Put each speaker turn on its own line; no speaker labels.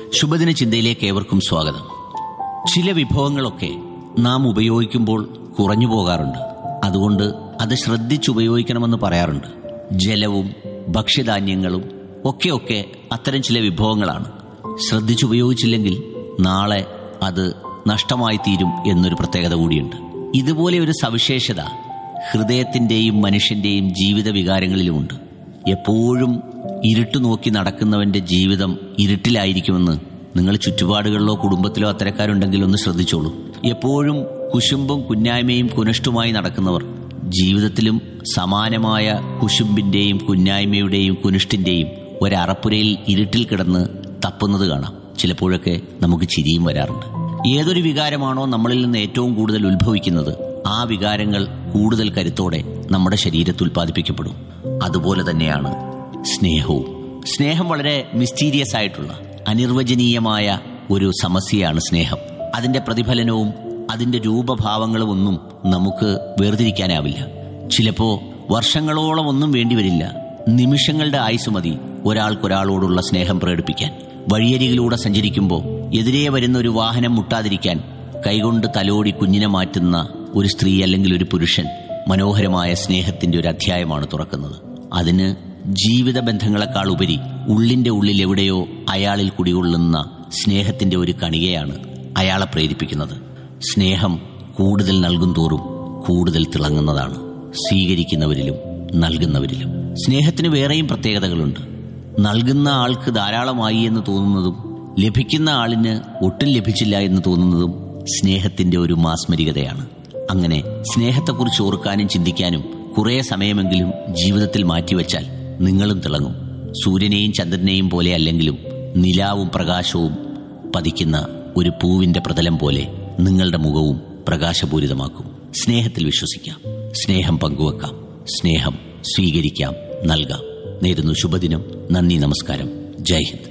ശുഭദിന ചിന്തയിലേക്ക് ഏവർക്കും സ്വാഗതം ചില വിഭവങ്ങളൊക്കെ നാം ഉപയോഗിക്കുമ്പോൾ കുറഞ്ഞു പോകാറുണ്ട് അതുകൊണ്ട് അത് ശ്രദ്ധിച്ചുപയോഗിക്കണമെന്ന് പറയാറുണ്ട് ജലവും ഭക്ഷ്യധാന്യങ്ങളും ഒക്കെ ഒക്കെ അത്തരം ചില വിഭവങ്ങളാണ് ശ്രദ്ധിച്ചുപയോഗിച്ചില്ലെങ്കിൽ നാളെ അത് നഷ്ടമായി തീരും എന്നൊരു പ്രത്യേകത കൂടിയുണ്ട് ഇതുപോലെ ഒരു സവിശേഷത ഹൃദയത്തിന്റെയും മനുഷ്യന്റെയും ജീവിത വികാരങ്ങളിലുമുണ്ട് എപ്പോഴും ഇരുട്ട് നോക്കി നടക്കുന്നവന്റെ ജീവിതം ഇരുട്ടിലായിരിക്കുമെന്ന് നിങ്ങൾ ചുറ്റുപാടുകളിലോ കുടുംബത്തിലോ അത്തരക്കാരുണ്ടെങ്കിൽ ഒന്ന് ശ്രദ്ധിച്ചോളൂ എപ്പോഴും കുശുമ്പും കുന്നായ്മയും കുനഷ്ടുമായി നടക്കുന്നവർ ജീവിതത്തിലും സമാനമായ കുശുമ്പിന്റെയും കുന്നായ്മയുടെയും കുനിഷ്ടിന്റെയും ഒരറപ്പുരയിൽ ഇരുട്ടിൽ കിടന്ന് തപ്പുന്നത് കാണാം ചിലപ്പോഴൊക്കെ നമുക്ക് ചിരിയും വരാറുണ്ട് ഏതൊരു വികാരമാണോ നമ്മളിൽ നിന്ന് ഏറ്റവും കൂടുതൽ ഉത്ഭവിക്കുന്നത് ആ വികാരങ്ങൾ കൂടുതൽ കരുത്തോടെ നമ്മുടെ ശരീരത്തിൽ ഉൽപ്പാദിപ്പിക്കപ്പെടും അതുപോലെ തന്നെയാണ് സ്നേഹവും സ്നേഹം വളരെ മിസ്റ്റീരിയസ് ആയിട്ടുള്ള അനിർവചനീയമായ ഒരു സമസ്യയാണ് സ്നേഹം അതിന്റെ പ്രതിഫലനവും അതിന്റെ രൂപഭാവങ്ങളും ഒന്നും നമുക്ക് വേർതിരിക്കാനാവില്ല ചിലപ്പോ വർഷങ്ങളോളം ഒന്നും വേണ്ടിവരില്ല നിമിഷങ്ങളുടെ ആയുസ് മതി ഒരാൾക്കൊരാളോടുള്ള സ്നേഹം പ്രകടിപ്പിക്കാൻ വഴിയരികിലൂടെ സഞ്ചരിക്കുമ്പോൾ എതിരെ വരുന്ന ഒരു വാഹനം മുട്ടാതിരിക്കാൻ കൈകൊണ്ട് തലോടി കുഞ്ഞിനെ മാറ്റുന്ന ഒരു സ്ത്രീ അല്ലെങ്കിൽ ഒരു പുരുഷൻ മനോഹരമായ സ്നേഹത്തിന്റെ ഒരു അധ്യായമാണ് തുറക്കുന്നത് അതിന് ജീവിത ബന്ധങ്ങളെക്കാൾ ഉപരി ഉള്ളിന്റെ ഉള്ളിൽ എവിടെയോ അയാളിൽ കുടികൊള്ളുന്ന സ്നേഹത്തിന്റെ ഒരു കണികയാണ് അയാളെ പ്രേരിപ്പിക്കുന്നത് സ്നേഹം കൂടുതൽ നൽകും തോറും കൂടുതൽ തിളങ്ങുന്നതാണ് സ്വീകരിക്കുന്നവരിലും നൽകുന്നവരിലും സ്നേഹത്തിന് വേറെയും പ്രത്യേകതകളുണ്ട് നൽകുന്ന ആൾക്ക് ധാരാളമായി എന്ന് തോന്നുന്നതും ലഭിക്കുന്ന ആളിന് ഒട്ടും ലഭിച്ചില്ല എന്ന് തോന്നുന്നതും സ്നേഹത്തിന്റെ ഒരു മാസ്മരികതയാണ് അങ്ങനെ സ്നേഹത്തെക്കുറിച്ച് ഓർക്കാനും ചിന്തിക്കാനും കുറേ സമയമെങ്കിലും ജീവിതത്തിൽ മാറ്റിവെച്ചാൽ നിങ്ങളും തിളങ്ങും സൂര്യനെയും ചന്ദ്രനെയും പോലെ അല്ലെങ്കിലും നിലാവും പ്രകാശവും പതിക്കുന്ന ഒരു പൂവിന്റെ പ്രതലം പോലെ നിങ്ങളുടെ മുഖവും പ്രകാശപൂരിതമാക്കും സ്നേഹത്തിൽ വിശ്വസിക്കാം സ്നേഹം പങ്കുവെക്കാം സ്നേഹം സ്വീകരിക്കാം നൽകാം നേരുന്നു ശുഭദിനം നന്ദി നമസ്കാരം ജയ് ഹിന്ദ്